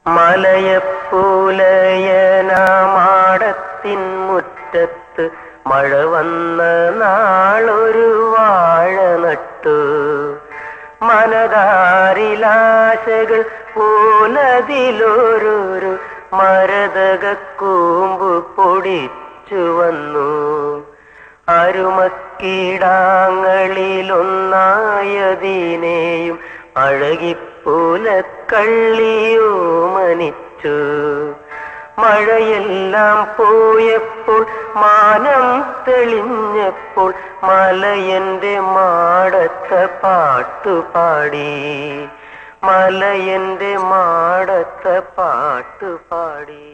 മലയപ്പൂലയനാമാടത്തിൻ മുറ്റത്ത് മഴ വന്ന നാളൊരു വാഴ നട്ടു മനതാരിലാശകൾ പോലതിലൊരു മരതക കൂമ്പ് പൊടിച്ചു വന്നു അരുമക്കീടാങ്ങളിലൊന്നായതിനെയും അഴകിപ്പൂലക്കള്ളിയോ മനിച്ചു മഴയെല്ലാം പോയപ്പോൾ മാനം തെളിഞ്ഞപ്പോൾ മലയന്റെ മാടത്ത പാട്ടുപാടി മലയന്റെ മാടത്ത പാട്ടുപാടി